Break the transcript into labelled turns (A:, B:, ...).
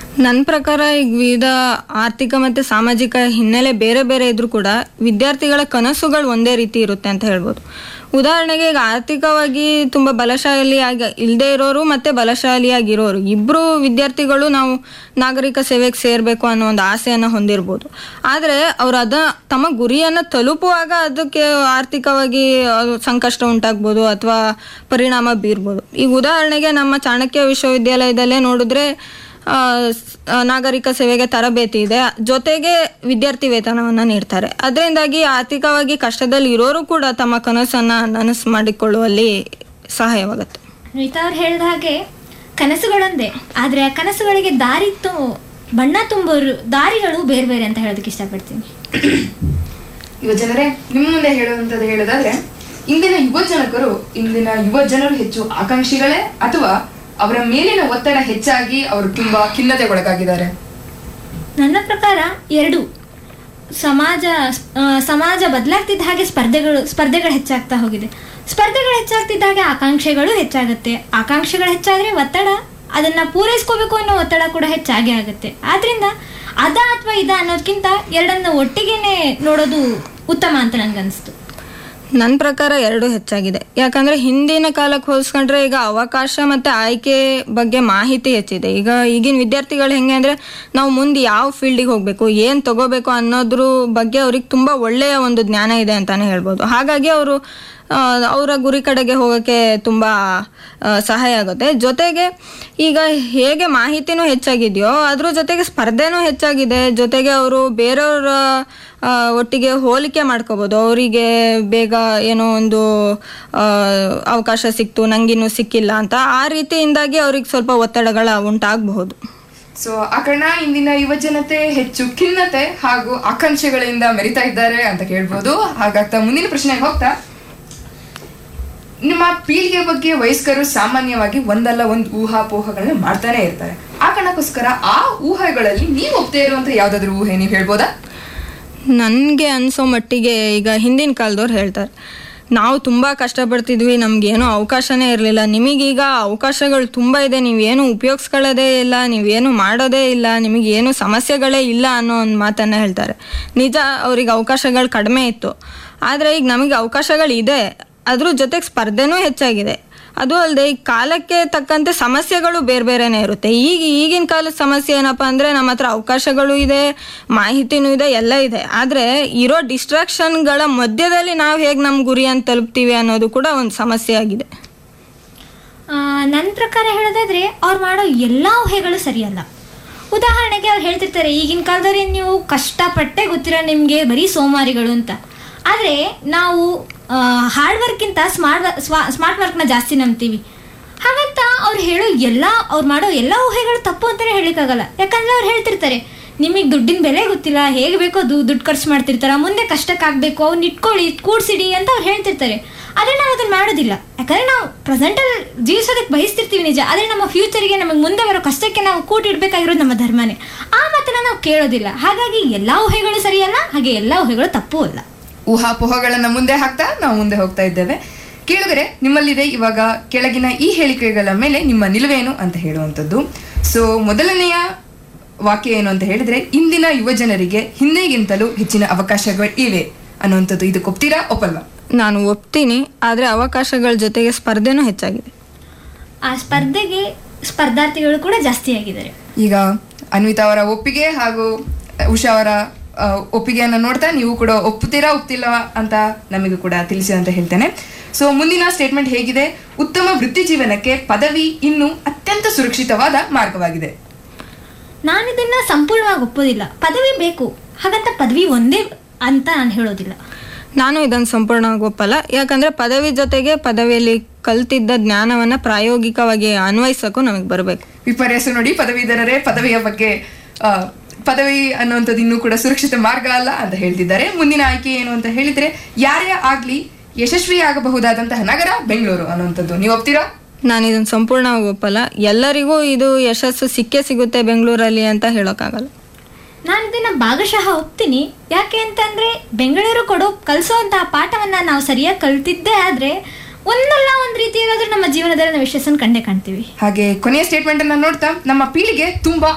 A: ನನ್ನ ಪ್ರಕಾರ ಈಗ ವಿವಿಧ ಆರ್ಥಿಕ ಮತ್ತು ಸಾಮಾಜಿಕ ಹಿನ್ನೆಲೆ ಬೇರೆ ಬೇರೆ ಇದ್ರೂ ಕೂಡ ವಿದ್ಯಾರ್ಥಿಗಳ ಕನಸುಗಳು ಒಂದೇ ರೀತಿ ಇರುತ್ತೆ ಅಂತ ಹೇಳ್ಬೋದು ಉದಾಹರಣೆಗೆ ಈಗ ಆರ್ಥಿಕವಾಗಿ ತುಂಬ ಬಲಶಾಲಿಯಾಗಿ ಇಲ್ಲದೆ ಇರೋರು ಮತ್ತು ಬಲಶಾಲಿಯಾಗಿರೋರು ಇಬ್ಬರು ವಿದ್ಯಾರ್ಥಿಗಳು ನಾವು ನಾಗರಿಕ ಸೇವೆಗೆ ಸೇರಬೇಕು ಅನ್ನೋ ಒಂದು ಆಸೆಯನ್ನು ಹೊಂದಿರ್ಬೋದು ಆದರೆ ಅವರು ಅದ ತಮ್ಮ ಗುರಿಯನ್ನು ತಲುಪುವಾಗ ಅದಕ್ಕೆ ಆರ್ಥಿಕವಾಗಿ ಅದು ಸಂಕಷ್ಟ ಉಂಟಾಗ್ಬೋದು ಅಥವಾ ಪರಿಣಾಮ ಬೀರ್ಬೋದು ಈಗ ಉದಾಹರಣೆಗೆ ನಮ್ಮ ಚಾಣಕ್ಯ ವಿಶ್ವವಿದ್ಯಾಲಯದಲ್ಲೇ ನೋಡಿದ್ರೆ ಆ, ಸ್- ಆ, ನಾಗರಿಕ ಸೇವೆಗೆ ತರಬೇತಿ ಇದೆ ಜೊತೆಗೆ ವಿದ್ಯಾರ್ಥಿ ವೇತನವನ್ನು ನೀಡ್ತಾರೆ ಅದರಿಂದಾಗಿ ಆರ್ಥಿಕವಾಗಿ ಕಷ್ಟದಲ್ಲಿ ಇರೋರು ಕೂಡ ತಮ್ಮ ಕನಸನ್ನು ನನಸು ಮಾಡಿಕೊಳ್ಳುವಲ್ಲಿ ಸಹಾಯವಾಗುತ್ತೆ
B: ಮಿತಾ ಅವ್ರು ಹೇಳಿದ ಹಾಗೆ ಕನಸುಗಳೊಂದೇ ಆದರೆ ಆ ಕನಸುಗಳಿಗೆ ದಾರಿ ತು ಬಣ್ಣ ತುಂಬೋರು ದಾರಿಗಳು ಬೇರೆ ಬೇರೆ ಅಂತ ಹೇಳೋದಕ್ಕೆ ಇಷ್ಟಪಡ್ತೀನಿ
C: ಯುವ ಜನರೇ ನಿಮ್ಮ ಮುಂದೆ ಹೇಳುವಂಥದ್ದು ಹೇಳೋದಾದ್ರೆ ಇಂದಿನ ಯುವ ಜನಕರು ಇಂದಿನ ಯುವ ಜನರು ಹೆಚ್ಚು ಆಕಾಂಕ್ಷಿಗಳೇ ಅಥವಾ ಅವರ ಮೇಲಿನ ಒತ್ತಡ ಹೆಚ್ಚಾಗಿ ಅವರು ತುಂಬಾ ಖಿನ್ನತೆಗೊಳಗಾಗಿದ್ದಾರೆ
B: ನನ್ನ ಪ್ರಕಾರ ಎರಡು ಸಮಾಜ ಆ, ಸಮಾಜ ಬದಲಾಗ್ತಿದ್ದ ಹಾಗೆ ಸ್ಪರ್ಧೆಗಳು ಸ್ಪರ್ಧೆಗಳು ಹೆಚ್ಚಾಗ್ತಾ ಹೋಗಿದೆ ಸ್ಪರ್ಧೆಗಳು ಹೆಚ್ಚಾಗ್ತಿದ್ದ ಹಾಗೆ ಆಕಾಂಕ್ಷೆಗಳು ಹೆಚ್ಚಾಗುತ್ತೆ ಆಕಾಂಕ್ಷೆಗಳು ಹೆಚ್ಚಾದ್ರೆ ಒತ್ತಡ ಅದನ್ನ ಪೂರೈಸ್ಕೋಬೇಕು ಅನ್ನೋ ಒತ್ತಡ ಕೂಡ ಹೆಚ್ಚಾಗೇ ಆಗುತ್ತೆ ಆದ್ರಿಂದ ಅದ ಅಥವಾ ಇದ ಅನ್ನೋದಕ್ಕಿಂತ ಎರಡನ್ನ ಒಟ್ಟಿಗೆನೆ ನೋಡೋದು ಉತ್ತಮ ಅಂತ ನನ್ಗನ್ಸ್ತು
A: ನನ್ನ ಪ್ರಕಾರ ಎರಡು ಹೆಚ್ಚಾಗಿದೆ ಯಾಕಂದ್ರೆ ಹಿಂದಿನ ಕಾಲಕ್ಕೆ ಹೋಲಿಸ್ಕೊಂಡ್ರೆ ಈಗ ಅವಕಾಶ ಮತ್ತೆ ಆಯ್ಕೆ ಬಗ್ಗೆ ಮಾಹಿತಿ ಹೆಚ್ಚಿದೆ ಈಗ ಈಗಿನ ವಿದ್ಯಾರ್ಥಿಗಳು ಹೆಂಗೆ ಅಂದ್ರೆ ನಾವು ಮುಂದೆ ಯಾವ ಫೀಲ್ಡಿಗೆ ಹೋಗಬೇಕು ಏನು ತಗೋಬೇಕು ಅನ್ನೋದ್ರ ಬಗ್ಗೆ ಅವ್ರಿಗೆ ತುಂಬಾ ಒಳ್ಳೆಯ ಒಂದು ಜ್ಞಾನ ಇದೆ ಅಂತಾನೆ ಹೇಳ್ಬೋದು ಹಾಗಾಗಿ ಅವರು ಅವರ ಗುರಿ ಕಡೆಗೆ ಹೋಗೋಕ್ಕೆ ತುಂಬ ಸಹಾಯ ಆಗುತ್ತೆ ಜೊತೆಗೆ ಈಗ ಹೇಗೆ ಮಾಹಿತಿನೂ ಹೆಚ್ಚಾಗಿದೆಯೋ ಅದ್ರ ಜೊತೆಗೆ ಸ್ಪರ್ಧೆನೂ ಹೆಚ್ಚಾಗಿದೆ ಜೊತೆಗೆ ಅವರು ಬೇರೆಯವರ ಆ, ಒಟ್ಟಿಗೆ ಹೋಲಿಕೆ ಮಾಡ್ಕೋಬೋದು ಅವರಿಗೆ ಬೇಗ ಏನೋ ಒಂದು ಆ, ಅವಕಾಶ ಸಿಕ್ತು ನಂಗಿನ್ನೂ ಸಿಕ್ಕಿಲ್ಲ ಅಂತ ಆ ರೀತಿಯಿಂದಾಗಿ ಅವ್ರಿಗೆ ಸ್ವಲ್ಪ ಒತ್ತಡಗಳ ಉಂಟಾಗಬಹುದು
C: ಸೊ ಆ ಕಾರಣ ಇಂದಿನ ಯುವ ಜನತೆ ಹೆಚ್ಚು ಖಿನ್ನತೆ ಹಾಗೂ ಆಕಾಂಕ್ಷೆಗಳಿಂದ ಮೆರಿತಾ ಇದ್ದಾರೆ ಅಂತ ಕೇಳ್ಬೋದು ಹಾಗಾಗ್ತಾ ಮುಂದಿನ ಪ್ರಶ್ನೆಗೆ ಹೋಗ್ತಾ ನಿಮ್ಮ ಪೀಳಿಗೆ ಬಗ್ಗೆ ವಯಸ್ಕರು ಸಾಮಾನ್ಯವಾಗಿ ಒಂದಲ್ಲ ಒಂದು ಊಹಾಪೋಹಗಳನ್ನ ಮಾಡ್ತಾನೆ ಇರ್ತಾರೆ ಆ ಕಾರಣಕ್ಕೋಸ್ಕರ ಆ ಊಹೆಗಳಲ್ಲಿ ನೀವು ಒಪ್ತೇ ಇರುವಂತ ಯಾವ್ದಾದ್ರು ಊಹೆ ನೀವು ಹೇಳ್ಬೋದಾ
A: ನನಗೆ ಅನಿಸೋ ಮಟ್ಟಿಗೆ ಈಗ ಹಿಂದಿನ ಕಾಲದವ್ರು ಹೇಳ್ತಾರೆ ನಾವು ತುಂಬ ಕಷ್ಟಪಡ್ತಿದ್ವಿ ನಮಗೇನು ಅವಕಾಶನೇ ಇರಲಿಲ್ಲ ನಿಮಗೀಗ ಅವಕಾಶಗಳು ತುಂಬ ಇದೆ ನೀವೇನು ಉಪಯೋಗಿಸ್ಕೊಳ್ಳೋದೇ ಇಲ್ಲ ನೀವೇನು ಮಾಡೋದೇ ಇಲ್ಲ ನಿಮಗೇನು ಸಮಸ್ಯೆಗಳೇ ಇಲ್ಲ ಅನ್ನೋ ಒಂದು ಮಾತನ್ನು ಹೇಳ್ತಾರೆ ನಿಜ ಅವ್ರಿಗೆ ಅವಕಾಶಗಳು ಕಡಿಮೆ ಇತ್ತು ಆದರೆ ಈಗ ನಮಗೆ ಅವಕಾಶಗಳಿದೆ ಅದ್ರ ಜೊತೆಗೆ ಸ್ಪರ್ಧೆನೂ ಹೆಚ್ಚಾಗಿದೆ ಅದು ಅಲ್ಲದೆ ಈ ಕಾಲಕ್ಕೆ ತಕ್ಕಂತೆ ಸಮಸ್ಯೆಗಳು ಬೇರೆ ಬೇರೆನೇ ಇರುತ್ತೆ ಈಗ ಈಗಿನ ಕಾಲದ ಸಮಸ್ಯೆ ಏನಪ್ಪ ಅಂದರೆ ನಮ್ಮ ಹತ್ರ ಅವಕಾಶಗಳು ಇದೆ ಮಾಹಿತಿನೂ ಇದೆ ಎಲ್ಲ ಇದೆ ಆದರೆ ಇರೋ ಡಿಸ್ಟ್ರಾಕ್ಷನ್ಗಳ ಮಧ್ಯದಲ್ಲಿ ನಾವು ಹೇಗೆ ನಮ್ಮ ಗುರಿಯನ್ನು ತಲುಪ್ತೀವಿ ಅನ್ನೋದು ಕೂಡ ಒಂದು ಸಮಸ್ಯೆ ಆಗಿದೆ
B: ನನ್ನ ಪ್ರಕಾರ ಹೇಳೋದಾದ್ರೆ ಅವ್ರು ಮಾಡೋ ಎಲ್ಲ ಊಹೆಗಳು ಸರಿಯಲ್ಲ ಉದಾಹರಣೆಗೆ ಅವ್ರು ಹೇಳ್ತಿರ್ತಾರೆ ಈಗಿನ ಕಾಲದಲ್ಲಿ ನೀವು ಕಷ್ಟಪಟ್ಟೆ ಗೊತ್ತಿರೋ ನಿಮಗೆ ಬರೀ ಸೋಮಾರಿಗಳು ಅಂತ ಆದರೆ ನಾವು ಹಾರ್ಡ್ ವರ್ಕ್ಗಿಂತ ಸ್ಮಾರ್ಟ್ ಸ್ಮಾರ್ಟ್ ವರ್ಕ್ನ ಜಾಸ್ತಿ ನಂಬ್ತೀವಿ ಹಾಗಂತ ಅವ್ರು ಹೇಳೋ ಎಲ್ಲ ಅವ್ರು ಮಾಡೋ ಎಲ್ಲ ಊಹೆಗಳು ತಪ್ಪು ಅಂತಲೇ ಹೇಳೋಕ್ಕಾಗಲ್ಲ ಯಾಕಂದ್ರೆ ಅವ್ರು ಹೇಳ್ತಿರ್ತಾರೆ ನಿಮಗೆ ದುಡ್ಡಿನ ಬೆಲೆ ಗೊತ್ತಿಲ್ಲ ಹೇಗೆ ಬೇಕೋ ಅದು ದುಡ್ಡು ಖರ್ಚು ಮಾಡ್ತಿರ್ತಾರ ಮುಂದೆ ಕಷ್ಟಕ್ಕಾಗಬೇಕು ಅವ್ನು ಇಟ್ಕೊಳ್ಳಿ ಕೂಡ್ಸಿಡಿ ಅಂತ ಅವ್ರು ಹೇಳ್ತಿರ್ತಾರೆ ಆದರೆ ನಾವು ಅದನ್ನ ಮಾಡೋದಿಲ್ಲ ಯಾಕಂದ್ರೆ ನಾವು ಪ್ರೆಸೆಂಟಲ್ಲಿ ಜೀವಿಸೋದಕ್ಕೆ ಬಯಸ್ತಿರ್ತೀವಿ ನಿಜ ಆದರೆ ನಮ್ಮ ಫ್ಯೂಚರ್ಗೆ ನಮಗೆ ಮುಂದೆ ಬರೋ ಕಷ್ಟಕ್ಕೆ ನಾವು ಕೂಟಿಡ್ಬೇಕಾಗಿರೋದು ನಮ್ಮ ಧರ್ಮನೇ ಆ ಮಾತನ್ನ ನಾವು ಕೇಳೋದಿಲ್ಲ ಹಾಗಾಗಿ ಎಲ್ಲ ಊಹೆಗಳು ಸರಿಯಲ್ಲ ಹಾಗೆ ಎಲ್ಲ ಊಹೆಗಳು ತಪ್ಪೂ ಅಲ್ಲ
C: ಊಹಾಪೋಹಗಳನ್ನ ಮುಂದೆ ಹಾಕ್ತಾ ನಾವು ಮುಂದೆ ಹೋಗ್ತಾ ಇದ್ದೇವೆ ಕೇಳಿದರೆ ನಿಮ್ಮಲ್ಲಿದೆ ಇವಾಗ ಕೆಳಗಿನ ಈ ಹೇಳಿಕೆಗಳ ಮೇಲೆ ನಿಮ್ಮ ನಿಲುವೇನು ಅಂತ ಹೇಳುವಂಥದ್ದು ಸೊ ಮೊದಲನೆಯ ವಾಕ್ಯ ಏನು ಅಂತ ಹೇಳಿದ್ರೆ ಇಂದಿನ ಯುವ ಜನರಿಗೆ ಹಿಂದೆಗಿಂತಲೂ ಹೆಚ್ಚಿನ ಅವಕಾಶಗಳು ಇವೆ ಅನ್ನುವಂಥದ್ದು ಇದಕ್ಕೆ ಒಪ್ತೀರಾ ಒಪ್ಪಲ್ವಾ
A: ನಾನು ಒಪ್ತೀನಿ ಆದರೆ ಅವಕಾಶಗಳ ಜೊತೆಗೆ ಸ್ಪರ್ಧೆನೂ ಹೆಚ್ಚಾಗಿದೆ
B: ಆ ಸ್ಪರ್ಧೆಗೆ ಸ್ಪರ್ಧಾರ್ಥಿಗಳು ಕೂಡ ಜಾಸ್ತಿ ಆಗಿದ್ದಾರೆ
C: ಈಗ ಅನ್ವಿತಾ ಅವರ ಒಪ್ಪಿಗೆ ಹಾಗೂ ಉಷಾ ಅವರ ಆ, ಒಪ್ಪಿಗೆಯನ್ನು ನೋಡ್ತಾ ನೀವು ಕೂಡ ಒಪ್ಪುತ್ತೀರಾ ಒಪ್ತಿಲ್ಲವಾ ಅಂತ ನಮಗೂ ಕೂಡ ತಿಳಿಸಿ ಅಂತ ಹೇಳ್ತೇನೆ ಸೊ ಮುಂದಿನ ಸ್ಟೇಟ್ಮೆಂಟ್ ಹೇಗಿದೆ ಉತ್ತಮ ವೃತ್ತಿ ಜೀವನಕ್ಕೆ ಪದವಿ ಇನ್ನೂ ಅತ್ಯಂತ ಸುರಕ್ಷಿತವಾದ ಮಾರ್ಗವಾಗಿದೆ
B: ನಾನು ಇದನ್ನ ಸಂಪೂರ್ಣವಾಗಿ ಒಪ್ಪೋದಿಲ್ಲ ಪದವಿ ಬೇಕು ಹಾಗಂತ ಪದವಿ ಒಂದೇ ಅಂತ ನಾನು ಹೇಳೋದಿಲ್ಲ
A: ನಾನು ಇದನ್ನು ಸಂಪೂರ್ಣವಾಗಿ ಒಪ್ಪಲ್ಲ ಯಾಕಂದರೆ ಪದವಿ ಜೊತೆಗೆ ಪದವಿಯಲ್ಲಿ ಕಲ್ತಿದ್ದ ಜ್ಞಾನವನ್ನು ಪ್ರಾಯೋಗಿಕವಾಗಿ ಅನ್ವಯಿಸೋಕ್ಕೂ ನಮಗೆ ಬರಬೇಕು
C: ವಿಪರ್ಯಾಸ ನೋಡಿ ಪದವೀಧರರೇ ಪದವಿಯ ಬಗ್ಗೆ ಆ, ಪದವಿ ಅನ್ನುವಂಥದ್ದು ಇನ್ನೂ ಕೂಡ ಸುರಕ್ಷಿತ ಮಾರ್ಗ ಅಲ್ಲ ಅಂತ ಹೇಳ್ತಿದ್ದಾರೆ ಮುಂದಿನ ಆಯ್ಕೆ ಏನು ಅಂತ ಹೇಳಿದ್ರೆ ಯಾರೇ ಆಗ್ಲಿ ಯಶಸ್ವಿ ಆಗಬಹುದಾದಂತಹ ನಗರ ಬೆಂಗಳೂರು ಅನ್ನುವಂಥದ್ದು ನೀವು ಒಪ್ತೀರಾ
A: ನಾನು ಇದನ್ನು ಸಂಪೂರ್ಣವಾಗಿ ಒಪ್ಪಲ್ಲ ಎಲ್ಲರಿಗೂ ಇದು ಯಶಸ್ಸು ಸಿಕ್ಕೇ ಸಿಗುತ್ತೆ ಬೆಂಗಳೂರಲ್ಲಿ ಅಂತ ಹೇಳೋಕ್ಕಾಗಲ್ಲ
B: ನಾನು ಇದನ್ನ ಭಾಗಶಃ ಒಪ್ತೀನಿ ಯಾಕೆ ಅಂತಂದ್ರೆ ಬೆಂಗಳೂರು ಕೊಡೋ ಕಲಿಸೋಂತಹ ಪಾಠವನ್ನ ನಾವು ಸರಿಯಾಗಿ ಕಲ್ತಿದ್ದೇ ಆದ್ರೆ ಒಂದಲ್ಲ ಒಂದು ರೀತಿಯಾದ್ರೂ ನಮ್ಮ ಜೀವನದಲ್ಲಿ ನಾವು ಯಶಸ್ಸನ್ನು ಕಂಡೇ ಕಾಣ್ತೀವಿ
C: ಹಾಗೆ ಕೊನೆಯ ಸ್ಟೇಟ್ಮೆಂಟ್ ಅನ್ನ ನೋಡ್ತಾ ನಮ್ಮ ಪೀಳಿಗೆ ತುಂಬಾ